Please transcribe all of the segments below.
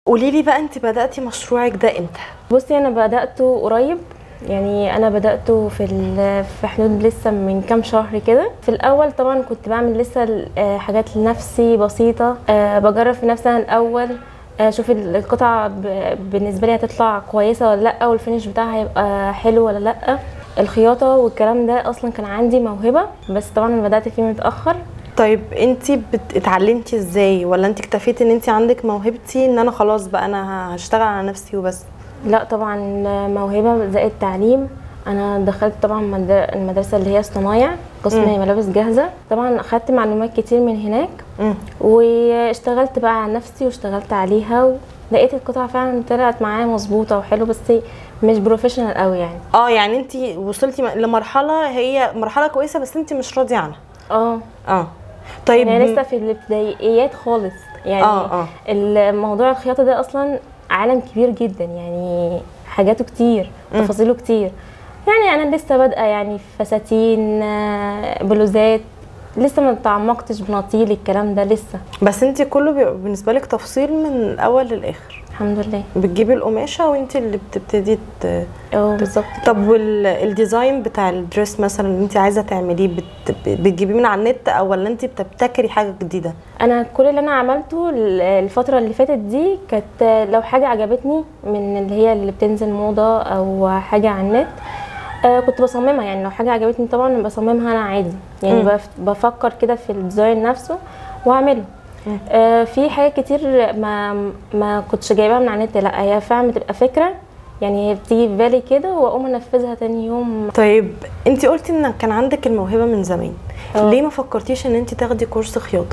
قولي لي بقى انت بداتي مشروعك ده امتى بصي انا بداته قريب يعني انا بداته في ال- في حدود لسه من كام شهر كده في الاول طبعا كنت بعمل لسه ال- آه، حاجات لنفسي بسيطه آه، بجرب في نفسي انا الاول آه، اشوف ال- القطعه ب- بالنسبه لي هتطلع كويسه ولا لا والفينش بتاعها هيبقى حلو ولا لا الخياطه والكلام ده اصلا كان عندي موهبه بس طبعا انا بدات فيه متاخر طيب انت بت- اتعلمتي ازاي ولا انت اكتفيتي ان انت عندك موهبتي ان انا خلاص بقى انا هشتغل على نفسي وبس لا طبعا موهبة زائد تعليم انا دخلت طبعا مد- المدرسة اللي هي صنايع قسم ملابس جاهزة طبعا اخدت معلومات كتير من هناك مم. واشتغلت بقى على نفسي واشتغلت عليها ولقيت القطعة فعلا طلعت معايا مظبوطة وحلو بس مش بروفيشنال قوي يعني اه يعني انت وصلتي م- لمرحله هي مرحله كويسه بس انت مش راضيه عنها اه اه طيب يعني لسه في الابتدائيات خالص يعني آه، آه. الموضوع الخياطة ده اصلا عالم كبير جدا يعني حاجاته كتير تفاصيله كتير يعني انا لسه بادئه يعني فساتين آه، بلوزات لسه ما تعمقتش بناطيل الكلام ده لسه بس انت كله بيبقى بالنسبه لك تفصيل من الاول للاخر الحمد لله بتجيبي القماشه وانت اللي بتبتدي ت... اه بالظبط طب والديزاين بتاع الدريس مثلا اللي انت عايزه تعمليه بت... بتجيبيه من على النت او ولا انت بتبتكري حاجه جديده انا كل اللي انا عملته ال- الفتره اللي فاتت دي كانت لو حاجه عجبتني من اللي هي اللي بتنزل موضه او حاجه على النت آه كنت بصممها يعني لو حاجه عجبتني طبعا بصممها انا عادي يعني مم. بف- بفكر كده في الديزاين نفسه واعمله مم. آه في حاجات كتير ما ما كنتش جايباها من على النت لا هي فعلا بتبقى فكره يعني هي بتيجي في بالي كده واقوم انفذها تاني يوم طيب انت قلتي ان كان عندك الموهبه من زمان اه. ليه ما فكرتيش ان انت تاخدي كورس خياطه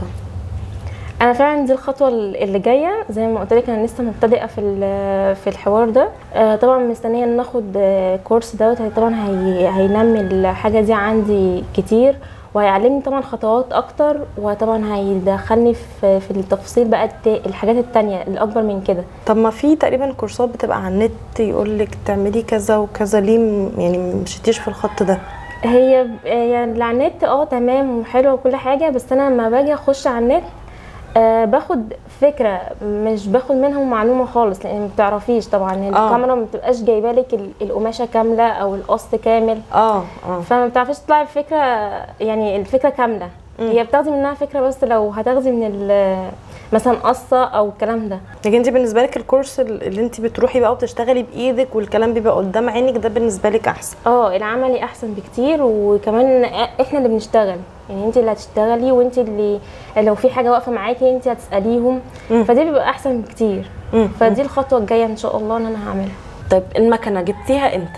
انا فعلا دي الخطوه اللي جايه زي ما قلت لك انا لسه مبتدئه في ال- في الحوار ده آه، طبعا مستنيه ان اخد آه، كورس دوت هي- طبعا هي هينمي الحاجه دي عندي كتير وهيعلمني طبعا خطوات اكتر وطبعا هيدخلني في في التفاصيل بقى الت- الحاجات التانية الاكبر من كده طب ما في تقريبا كورسات بتبقى على النت يقول لك تعملي كذا وكذا ليه م- يعني مشيتيش في الخط ده هي ب- يعني اللي على النت اه تمام وحلوه وكل حاجه بس انا لما باجي اخش على النت آه باخد فكره مش باخد منهم معلومه خالص لان ما بتعرفيش طبعا الكاميرا ما بتبقاش جايبه لك ال- القماشه كامله او القص كامل اه اه فما بتعرفيش تطلعي بفكره يعني الفكره كامله هي بتاخدي منها فكره بس لو هتاخدي من ال- مثلا قصه او الكلام ده لكن انت بالنسبه لك الكورس اللي انت بتروحي بقى وبتشتغلي بايدك والكلام بيبقى قدام عينك ده بالنسبه لك احسن اه العملي احسن بكتير وكمان احنا اللي بنشتغل يعني انت اللي هتشتغلي وانت اللي لو في حاجه واقفه معاكي انت هتساليهم مم. فدي بيبقى احسن بكتير مم. فدي الخطوه الجايه ان شاء الله ان انا هعملها طيب المكنه جبتيها امتى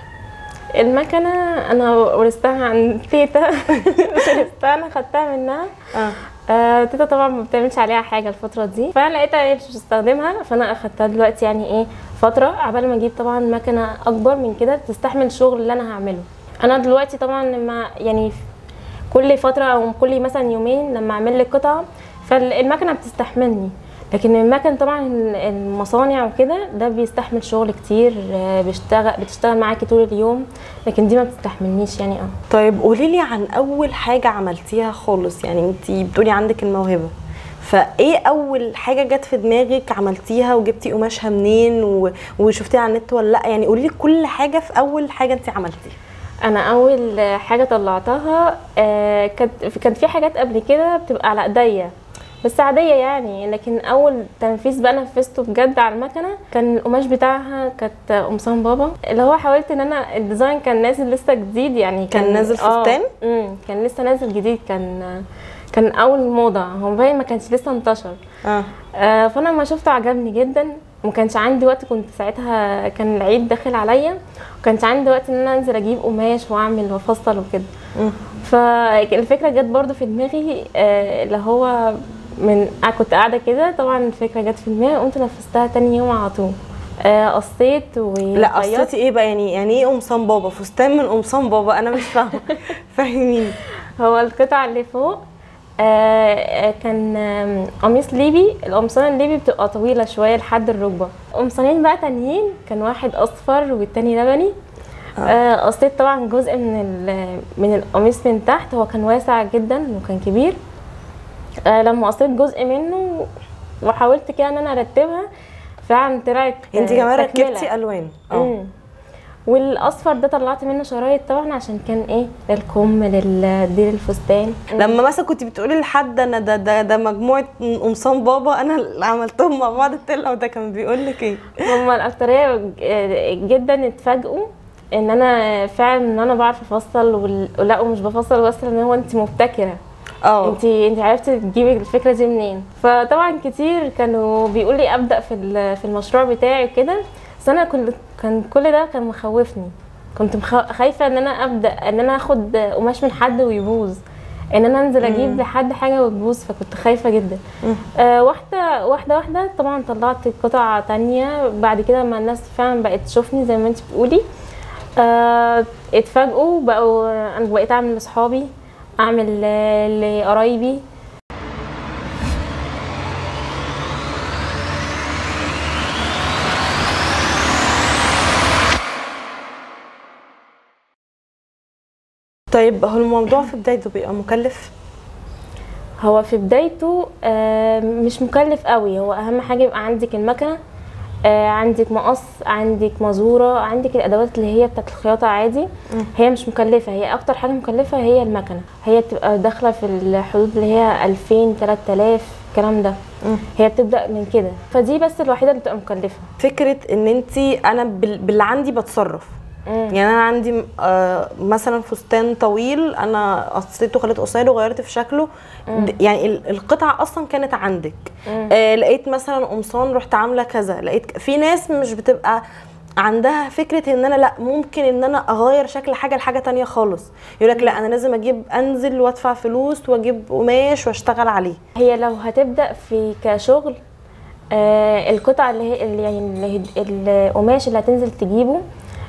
المكنه انا ورثتها عن تيتا مش ورثتها انا خدتها منها اه آه تيتا طبعا ما بتعملش عليها حاجه الفتره دي فانا لقيتها هي مش بتستخدمها فانا اخدتها دلوقتي يعني ايه فتره عبال ما اجيب طبعا مكنه اكبر من كده تستحمل الشغل اللي انا هعمله انا دلوقتي طبعا لما يعني كل فتره او كل مثلا يومين لما اعمل لي قطعه فالمكنه بتستحملني لكن المكن طبعا المصانع وكده ده بيستحمل شغل كتير آه، بيشتغل بتشتغل معاكي طول اليوم لكن دي ما بتستحملنيش يعني اه طيب قولي لي عن اول حاجه عملتيها خالص يعني انت بتقولي عندك الموهبه فايه اول حاجه جت في دماغك عملتيها وجبتي قماشها منين و... وشفتيها على النت ولا لا يعني قولي لي كل حاجه في اول حاجه انت عملتيها انا اول حاجه طلعتها آه، كانت كانت في حاجات قبل كده بتبقى على ايديا بس عاديه يعني لكن اول تنفيذ بقى نفذته بجد على المكنه كان القماش بتاعها كانت قمصان بابا اللي هو حاولت ان انا الديزاين كان نازل لسه جديد يعني كان نازل آه، فستان؟ امم كان لسه نازل جديد كان كان اول موضه هو باين ما كانش لسه انتشر اه آه، فانا لما شفته عجبني جدا وما كانش عندي وقت كنت ساعتها كان العيد داخل عليا وكانش عندي وقت ان انا انزل اجيب قماش واعمل وافصل وكده مم. فالفكره جت برضو في دماغي آه، اللي هو من آه، كنت قاعده كده طبعا الفكره جت في دماغي قمت نفذتها تاني يوم على طول آه، قصيت و لا قصتي ايه بقى يعني يعني ايه قمصان بابا فستان من قمصان بابا انا مش فاهمه فاهميني هو القطعة اللي فوق آه، آه، كان آم، قميص ليبي القمصان الليبي بتبقى طويلة شوية لحد الركبة قمصانين بقى تانيين كان واحد أصفر والتاني لبني آه، قصيت طبعا جزء من ال- من القميص من تحت هو كان واسع جدا وكان كبير آه، لما قصيت جزء منه وحاولت كده ان انا ارتبها فعلا طلعت انت آه، كمان تكملة. ركبتي الوان اه مم. والاصفر ده طلعت منه شرايط طبعا عشان كان ايه للكم للديل الفستان لما مثلا كنت بتقولي لحد انا ده ده ده مجموعه قمصان بابا انا اللي عملتهم مع بعض التله وده كان بيقول لك ايه هما الاكتريه ج- جدا اتفاجئوا ان انا فعلا ان انا بعرف افصل وال- ولا ومش بفصل بس ان هو انت مبتكره اه انت انت عرفتي تجيبي الفكره دي منين فطبعا كتير كانوا بيقولوا لي ابدا في ال- في المشروع بتاعي وكده بس انا كنت كان كل ده كان مخوفني كنت مخ- خايفه ان انا ابدا ان انا اخد قماش من حد ويبوظ ان انا انزل اجيب لحد حاجه وتبوظ فكنت خايفه جدا آه واحده واحده واحده طبعا طلعت قطع تانية بعد كده لما الناس فعلا بقت تشوفني زي ما انت بتقولي آه اتفاجئوا بقوا انا بقيت اعمل لاصحابي اعمل آه، لقرايبي طيب هو الموضوع في بدايته بيبقى مكلف هو في بدايته آه، مش مكلف قوي هو اهم حاجه يبقى عندك المكنه آه، عندك مقص عندك مزوره عندك الادوات اللي هي بتاعت الخياطه عادي هي مش مكلفه هي اكتر حاجه مكلفه هي المكنه هي بتبقى داخله في الحدود اللي هي 2000 3000 الكلام ده هي بتبدا من كده فدي بس الوحيده اللي بتبقى مكلفه فكره ان انت انا بال- باللي عندي بتصرف مم. يعني انا عندي آه مثلا فستان طويل انا قصيته خليته قصير وغيرت في شكله د- يعني ال- القطعه اصلا كانت عندك آه لقيت مثلا قمصان رحت عامله كذا لقيت ك- في ناس مش بتبقى عندها فكره ان انا لا ممكن ان انا اغير شكل حاجه لحاجه تانية خالص يقول لك لا انا لازم اجيب انزل وادفع فلوس واجيب قماش واشتغل عليه هي لو هتبدا في كشغل آه القطع اللي هي اللي يعني اللي هي القماش اللي هتنزل تجيبه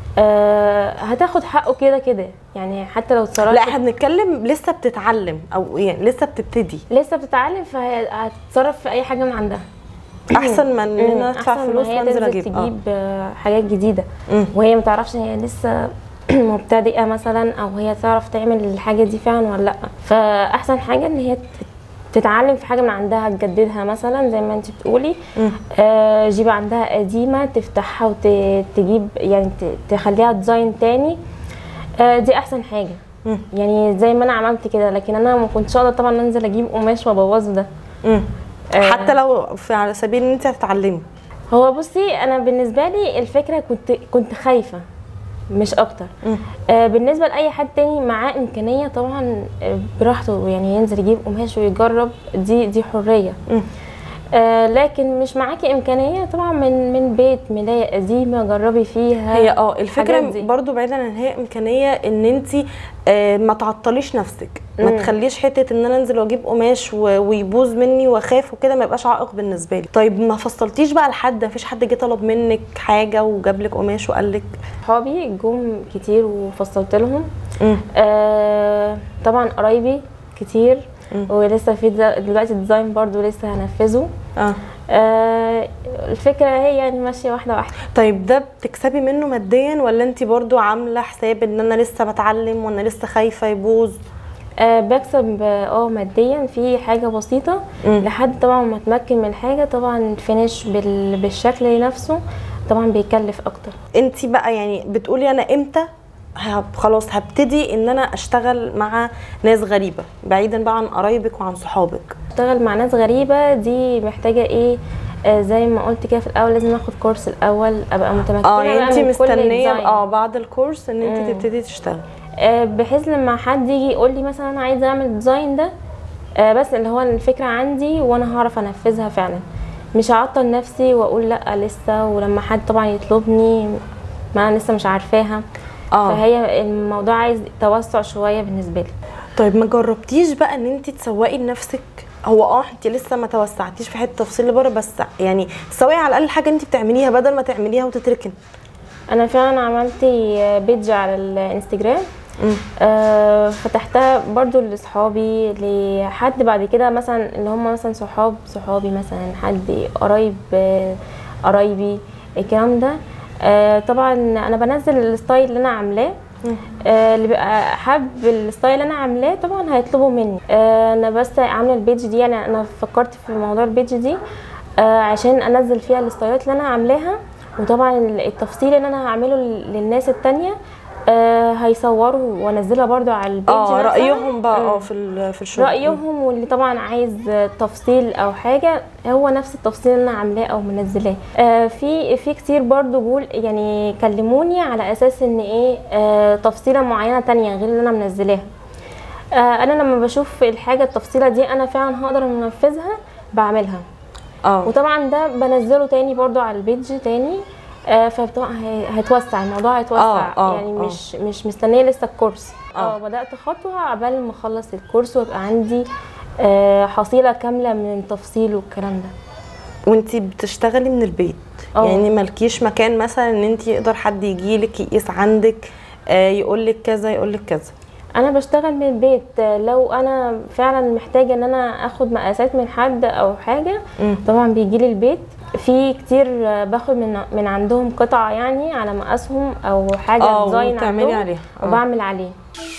آه هتاخد حقه كده كده يعني حتى لو اتصرفت لا احنا بنتكلم لسه بتتعلم او يعني لسه بتبتدي لسه بتتعلم فهتتصرف في اي حاجه من عندها احسن ما ان انا ادفع أحسن ما فلوس هي وانزل تنزل اجيب اه تجيب آه، حاجات جديده مم. وهي ما تعرفش هي لسه مبتدئه مثلا او هي تعرف تعمل الحاجه دي فعلا ولا لا فاحسن حاجه ان هي تت- تتعلم في حاجه من عندها تجددها مثلا زي ما انت بتقولي آه جيب عندها قديمه تفتحها وتجيب يعني ت- تخليها ديزاين تاني آه دي احسن حاجه مم. يعني زي ما انا عملت كده لكن انا ما كنتش اقدر طبعا انزل اجيب قماش وابوظه ده مم. آه. حتى لو في على سبيل ان انت هتتعلمي هو بصي انا بالنسبه لي الفكره كنت كنت خايفه مش اكتر مم. آه بالنسبه لاي حد تاني معاه امكانيه طبعا آه، براحته يعني ينزل يجيب قماش ويجرب دي دي حريه مم. آه لكن مش معاكي امكانيه طبعا من من بيت ملايه قديمه جربي فيها هي اه الفكره الحاجات دي. برضو بعيدا عن هي امكانيه ان انت آه ما تعطليش نفسك ما مم. تخليش حته ان انا انزل واجيب قماش و- ويبوظ مني واخاف وكده ما يبقاش عائق بالنسبه لي طيب ما فصلتيش بقى لحد ما فيش حد جه طلب منك حاجه وجاب لك قماش وقال لك صحابي جم كتير وفصلت لهم مم. آه طبعا قرايبي كتير مم. ولسه في د- دلوقتي ديزاين برضو لسه هنفذه اه آه الفكرة هي يعني ماشية واحدة واحدة طيب ده بتكسبي منه ماديا ولا انت برضو عامله حساب ان انا لسه بتعلم وانا لسه خايفه يبوظ آه بكسب اه ماديا في حاجة بسيطة مم. لحد طبعا ما اتمكن من الحاجة طبعا الفينش بال... بالشكل نفسه طبعا بيكلف اكتر انت بقى يعني بتقولي انا امتى هب خلاص هبتدي ان انا اشتغل مع ناس غريبه بعيدا بقى عن قرايبك وعن صحابك اشتغل مع ناس غريبة دي محتاجة ايه آه زي ما قلت كده في الاول لازم اخد كورس الاول ابقى متمكنة اه يعني بقى انت من كل مستنيه design. اه بعد الكورس ان انت مم. تبتدي تشتغل آه، بحيث لما حد يجي يقول لي مثلا انا عايزه اعمل الديزاين ده آه، بس اللي هو الفكره عندي وانا هعرف انفذها فعلا مش هعطل نفسي واقول لا لسه ولما حد طبعا يطلبني ما انا لسه مش عارفاها اه فهي الموضوع عايز توسع شويه بالنسبه لي طيب ما جربتيش بقى ان انت تسوقي لنفسك هو اه انت لسه ما توسعتيش في حته التفصيل اللي بره بس يعني تسوقي على الاقل حاجه انت بتعمليها بدل ما تعمليها وتتركن انا فعلا عملت بيج على الانستجرام مم. آه، فتحتها برضو لاصحابي لحد بعد كده مثلا اللي هم مثلا صحاب صحابي مثلا حد قرايب آه، قرايبي الكلام ده آه، طبعا انا بنزل الستايل اللي انا عاملاه آه، اللي بيبقى حابب الستايل اللي انا عاملاه طبعا هيطلبوا مني آه، انا بس عامله البيج دي يعني انا فكرت في موضوع البيج دي آه عشان انزل فيها الستايلات اللي انا عاملاها وطبعا التفصيل اللي انا هعمله للناس التانية آه هيصوروا وانزلها برضو على البيج اه نفسها. رايهم بقى اه مم. في ال- في الشغل رايهم واللي طبعا عايز تفصيل او حاجه هو نفس التفصيل اللي انا عاملاه او منزلاه آه في في كتير برضو جول يعني كلموني على اساس ان ايه آه تفصيله معينه تانية غير اللي انا منزلاها آه انا لما بشوف الحاجه التفصيله دي انا فعلا هقدر انفذها بعملها اه وطبعا ده بنزله تاني برضو على البيج تاني آه فطبعا هي- هيتوسع الموضوع هيتوسع آه، آه، يعني آه. مش مش مستنيه لسه الكورس آه. اه بدات خطوه عبال ما اخلص الكورس ويبقى عندي آه حصيله كامله من التفصيل والكلام ده وانتي بتشتغلي من البيت اه. يعني مالكيش مكان مثلا ان انتي يقدر حد يجيلك يقيس عندك آه يقولك كذا يقولك كذا انا بشتغل من البيت آه، لو انا فعلا محتاجه ان انا اخد مقاسات من حد او حاجه مم. طبعا بيجي لي البيت في كتير آه، باخد من من عندهم قطعه يعني على مقاسهم او حاجه اه ديزاين وبتعملي عندهم عليها اه. وبعمل عليه